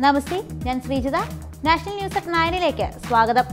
നമസ്തേ ഞാൻ Sreejitha national news at നയനിലേക്ക് സ്വാഗതം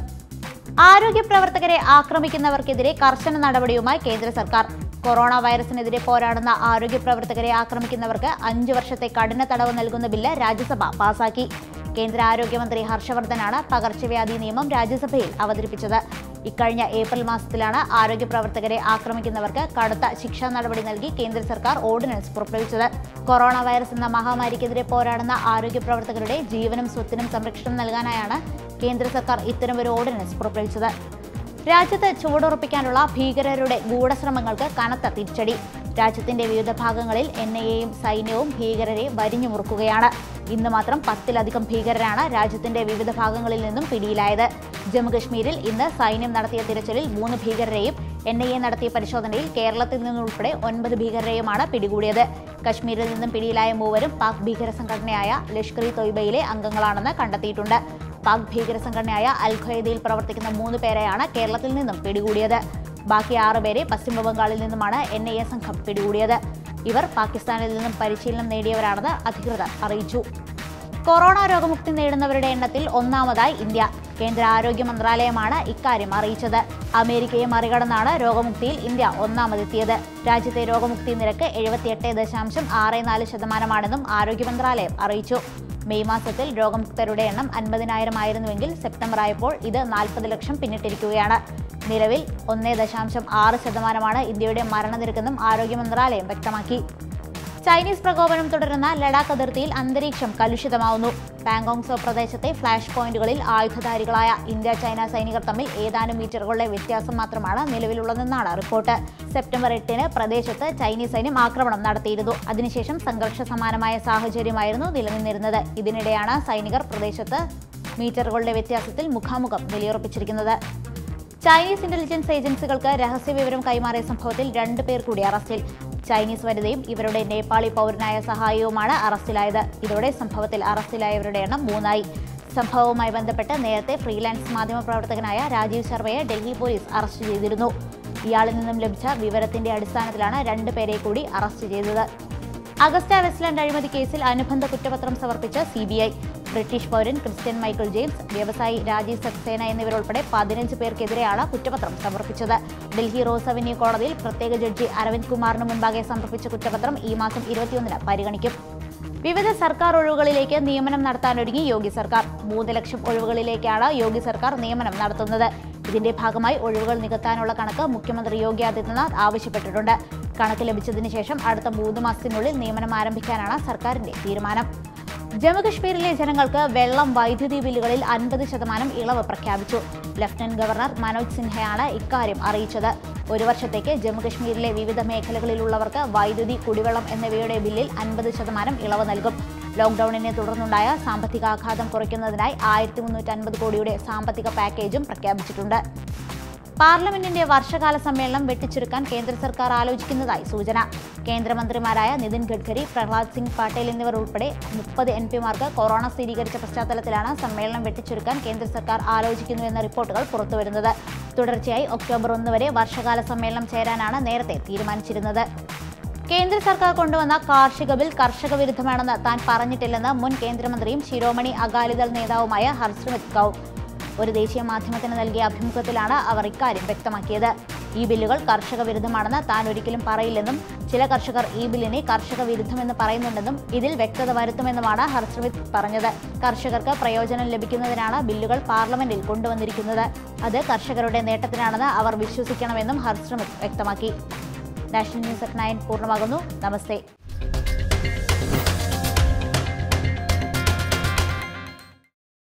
ആരോഗ്യ പ്രവർത്തകരെ ആക്രമിക്കുന്നവർക്കെതിരെ കർശന നടപടിയുമായി കേന്ദ്ര സർക്കാർ കൊറോണ വൈറസിനെതിരെ പോരാടുന്ന ആരോഗ്യ പ്രവർത്തകരെ ആക്രമിക്കുന്നവർക്ക് അഞ്ചു വർഷത്തെ കഠിന തടവ് നൽകുന്ന ബില്ല് രാജ്യസഭ പാസാക്കി കേന്ദ്ര ആരോഗ്യമന്ത്രി ഹർഷവർദ്ധനാണ് പകർച്ചവ്യാധി നിയമം രാജ്യസഭയിൽ അവതരിപ്പിച്ചത് ഇക്കഴിഞ്ഞ ഏപ്രിൽ മാസത്തിലാണ് ആരോഗ്യ പ്രവർത്തകരെ ആക്രമിക്കുന്നവർക്ക് കടുത്ത ശിക്ഷാ നടപടി നൽകി കേന്ദ്ര സർക്കാർ ഓർഡിനൻസ് പുറപ്പെടുവിച്ചത് കൊറോണ വൈറസ് എന്ന മഹാമാരിക്കെതിരെ പോരാടുന്ന ആരോഗ്യ പ്രവർത്തകരുടെ ജീവനും സ്വത്തിനും സംരക്ഷണം നൽകാനായാണ് കേന്ദ്ര സർക്കാർ ഇത്തരമൊരു ഓർഡിനൻസ് പുറപ്പെടുവിച്ചത് രാജ്യത്ത് ചുവടുറപ്പിക്കാനുള്ള ഭീകരരുടെ ഗൂഢശ്രമങ്ങൾക്ക് കനത്ത തിരിച്ചടി രാജ്യത്തിന്റെ വിവിധ ഭാഗങ്ങളിൽ എൻ ഐ എയും സൈന്യവും ഭീകരരെ വരിഞ്ഞു മുറുക്കുകയാണ് ഇന്ന് മാത്രം പത്തിലധികം ഭീകരരാണ് രാജ്യത്തിന്റെ വിവിധ ഭാഗങ്ങളിൽ നിന്നും പിടിയിലായത് ജമ്മുകശ്മീരിൽ ഇന്ന് സൈന്യം നടത്തിയ തിരച്ചിലിൽ മൂന്ന് ഭീകരരെയും എൻ ഐ എ നടത്തിയ പരിശോധനയിൽ കേരളത്തിൽ നിന്നുൾപ്പെടെ ഒൻപത് ഭീകരരെയുമാണ് പിടികൂടിയത് കശ്മീരിൽ നിന്നും പിടിയിലായ മൂവരും പാക് ഭീകര സംഘടനയായ ലഷ്കർ ഇ തൊയ്ബയിലെ അംഗങ്ങളാണെന്ന് കണ്ടെത്തിയിട്ടുണ്ട് പാക് ഭീകര സംഘടനയായ അൽ ഖ്വയ്ദയിൽ പ്രവർത്തിക്കുന്ന മൂന്ന് പേരെയാണ് കേരളത്തിൽ നിന്നും പിടികൂടിയത് ബാക്കി ആറ് പേരെ പശ്ചിമ ബംഗാളിൽ നിന്നുമാണ് എൻ ഐ എ സംഘം പിടികൂടിയത് ഇവർ പാകിസ്ഥാനിൽ നിന്നും പരിശീലനം നേടിയവരാണെന്ന് അധികൃതർ അറിയിച്ചു കൊറോണ രോഗമുക്തി നേടുന്നവരുടെ എണ്ണത്തിൽ ഒന്നാമതായി ഇന്ത്യ കേന്ദ്ര ആരോഗ്യ മന്ത്രാലയമാണ് ഇക്കാര്യം അറിയിച്ചത് അമേരിക്കയെ മറികടന്നാണ് രോഗമുക്തിയിൽ ഇന്ത്യ ഒന്നാമതെത്തിയത് രാജ്യത്തെ രോഗമുക്തി നിരക്ക് എഴുപത്തിയെട്ട് ദശാംശം ആറ് നാല് ശതമാനമാണെന്നും ആരോഗ്യ മന്ത്രാലയം അറിയിച്ചു മെയ് മാസത്തിൽ രോഗമുക്തരുടെ എണ്ണം അൻപതിനായിരം ആയിരുന്നുവെങ്കിൽ സെപ്റ്റംബർ ആയപ്പോൾ ഇത് നാൽപ്പത് ലക്ഷം പിന്നിട്ടിരിക്കുകയാണ് നിലവിൽ ഒന്നേ ദശാംശം ആറ് ശതമാനമാണ് ഇന്ത്യയുടെ മരണനിരക്കെന്നും ആരോഗ്യ മന്ത്രാലയം വ്യക്തമാക്കി ചൈനീസ് പ്രകോപനം തുടരുന്ന ലഡാക്ക് അതിർത്തിയിൽ അന്തരീക്ഷം കലുഷിതമാവുന്നു പാങ്കോങ് സോ പ്രദേശത്തെ ഫ്ലാഷ് പോയിന്റുകളിൽ ആയുധധാരികളായ ഇന്ത്യ ചൈന സൈനികർ തമ്മിൽ ഏതാനും മീറ്ററുകളുടെ വ്യത്യാസം മാത്രമാണ് നിലവിലുള്ളതെന്നാണ് റിപ്പോർട്ട് സെപ്റ്റംബർ എട്ടിന് പ്രദേശത്ത് ചൈനീസ് സൈന്യം ആക്രമണം നടത്തിയിരുന്നു അതിനുശേഷം സംഘർഷ സമാനമായ സാഹചര്യമായിരുന്നു നിലനിന്നിരുന്നത് ഇതിനിടെയാണ് സൈനികർ പ്രദേശത്ത് മീറ്ററുകളുടെ വ്യത്യാസത്തിൽ മുഖാമുഖം നിലയുറപ്പിച്ചിരിക്കുന്നത് ചൈനീസ് ഇന്റലിജൻസ് ഏജൻസികൾക്ക് രഹസ്യവിവരം കൈമാറിയ സംഭവത്തിൽ രണ്ടു പേർ കൂടി അറസ്റ്റിൽ ചൈനീസ് വനിതയും ഇവരുടെ നേപ്പാളി പൗരനായ സഹായവുമാണ് അറസ്റ്റിലായത് ഇതോടെ സംഭവത്തിൽ അറസ്റ്റിലായവരുടെ എണ്ണം മൂന്നായി സംഭവവുമായി ബന്ധപ്പെട്ട് നേരത്തെ ഫ്രീലാൻസ് മാധ്യമപ്രവർത്തകനായ രാജീവ് ശർമ്മയെ ഡൽഹി പോലീസ് അറസ്റ്റ് ചെയ്തിരുന്നു ഇയാളിൽ നിന്നും ലഭിച്ച വിവരത്തിന്റെ അടിസ്ഥാനത്തിലാണ് രണ്ടുപേരെ കൂടി അറസ്റ്റ് ചെയ്തത് അഗസ്റ്റ വെസ്റ്റ്ലാൻഡ് അഴിമതി കേസിൽ അനുബന്ധ കുറ്റപത്രം സമർപ്പിച്ച സി ബി ഐ ബ്രിട്ടീഷ് പൗരൻ ക്രിസ്ത്യൻ മൈക്കിൾ ജെയിംസ് വ്യവസായി രാജീവ് സക്സേന എന്നിവരുൾപ്പെടെ പതിനഞ്ച് പേർക്കെതിരെയാണ് കുറ്റപത്രം സമർപ്പിച്ചത് ഡൽഹി റോസ് അവന്യൂ കോടതിയിൽ പ്രത്യേക ജഡ്ജി അരവിന്ദ് കുമാറിന് മുൻപാകെ സമർപ്പിച്ച കുറ്റപത്രം ഈ മാസം ഇരുപത്തിയൊന്നിന് പരിഗണിക്കും വിവിധ സർക്കാർ ഒഴിവുകളിലേക്ക് നിയമനം നടത്താനൊരുങ്ങി യോഗി സർക്കാർ മൂന്ന് ലക്ഷം ഒഴിവുകളിലേക്കാണ് യോഗി സർക്കാർ നിയമനം നടത്തുന്നത് ഇതിന്റെ ഭാഗമായി ഒഴിവുകൾ നികത്താനുള്ള കണക്ക് മുഖ്യമന്ത്രി യോഗി ആദിത്യനാഥ് ആവശ്യപ്പെട്ടിട്ടുണ്ട് കണക്ക് ലഭിച്ചതിന് ശേഷം അടുത്ത മൂന്ന് മാസത്തിനുള്ളിൽ നിയമനം ആരംഭിക്കാനാണ് സർക്കാരിന്റെ തീരുമാനം ജമ്മുകശ്മീരിലെ ജനങ്ങൾക്ക് വെള്ളം വൈദ്യുതി ബില്ലുകളിൽ അൻപത് ശതമാനം ഇളവ് പ്രഖ്യാപിച്ചു ലഫ്റ്റനന്റ് ഗവർണർ മനോജ് സിൻഹയാണ് ഇക്കാര്യം അറിയിച്ചത് ഒരു വർഷത്തേക്ക് ജമ്മുകശ്മീരിലെ വിവിധ മേഖലകളിലുള്ളവർക്ക് വൈദ്യുതി കുടിവെള്ളം എന്നിവയുടെ ബില്ലിൽ അൻപത് ശതമാനം ഇളവ് നൽകും ലോക്ഡൌണിനെ തുടർന്നുണ്ടായ സാമ്പത്തികാഘാതം കുറയ്ക്കുന്നതിനായി ആയിരത്തി മുന്നൂറ്റി അൻപത് കോടിയുടെ സാമ്പത്തിക പാക്കേജും പ്രഖ്യാപിച്ചിട്ടുണ്ട് പാർലമെന്റിന്റെ വർഷകാല സമ്മേളനം വെട്ടിച്ചുരുക്കാൻ കേന്ദ്ര സർക്കാർ ആലോചിക്കുന്നതായി സൂചന കേന്ദ്രമന്ത്രിമാരായ നിതിൻ ഗഡ്കരി പ്രഹ്ലാദ് സിംഗ് പട്ടേൽ എന്നിവർ ഉൾപ്പെടെ മുപ്പത് എം പിമാർക്ക് കൊറോണ സ്ഥിരീകരിച്ച പശ്ചാത്തലത്തിലാണ് സമ്മേളനം വെട്ടിച്ചുരുക്കാൻ കേന്ദ്ര സർക്കാർ ആലോചിക്കുന്നുവെന്ന റിപ്പോർട്ടുകൾ പുറത്തുവരുന്നത് തുടർച്ചയായി ഒക്ടോബർ ഒന്ന് വരെ വർഷകാല സമ്മേളനം ചേരാനാണ് നേരത്തെ തീരുമാനിച്ചിരുന്നത് കേന്ദ്ര സർക്കാർ കൊണ്ടുവന്ന കാർഷിക ബിൽ കർഷക വിരുദ്ധമാണെന്ന് താൻ പറഞ്ഞിട്ടില്ലെന്ന് മുൻ കേന്ദ്രമന്ത്രിയും ശിരോമണി അകാലിദൾ നേതാവുമായ ഹർസിമത് കൗർ ഒരു ദേശീയ മാധ്യമത്തിന് നൽകിയ അഭിമുഖത്തിലാണ് അവർ ഇക്കാര്യം വ്യക്തമാക്കിയത് ഈ ബില്ലുകൾ കർഷക വിരുദ്ധമാണെന്ന് താൻ ഒരിക്കലും പറയില്ലെന്നും ചില കർഷകർ ഈ ബില്ലിനെ കർഷക വിരുദ്ധമെന്ന് പറയുന്നുണ്ടെന്നും ഇതിൽ വ്യക്തത വരുത്തുമെന്നുമാണ് ഹർഷമിത് പറഞ്ഞത് കർഷകർക്ക് പ്രയോജനം ലഭിക്കുന്നതിനാണ് ബില്ലുകൾ പാർലമെന്റിൽ കൊണ്ടുവന്നിരിക്കുന്നത് അത് കർഷകരുടെ നേട്ടത്തിനാണെന്ന് അവർ വിശ്വസിക്കണമെന്നും ഹർഷമിത് വ്യക്തമാക്കി നാഷണൽ ന്യൂസ് അറ്റ് നയൻ പൂർണ്ണമാകുന്നു നമസ്തേ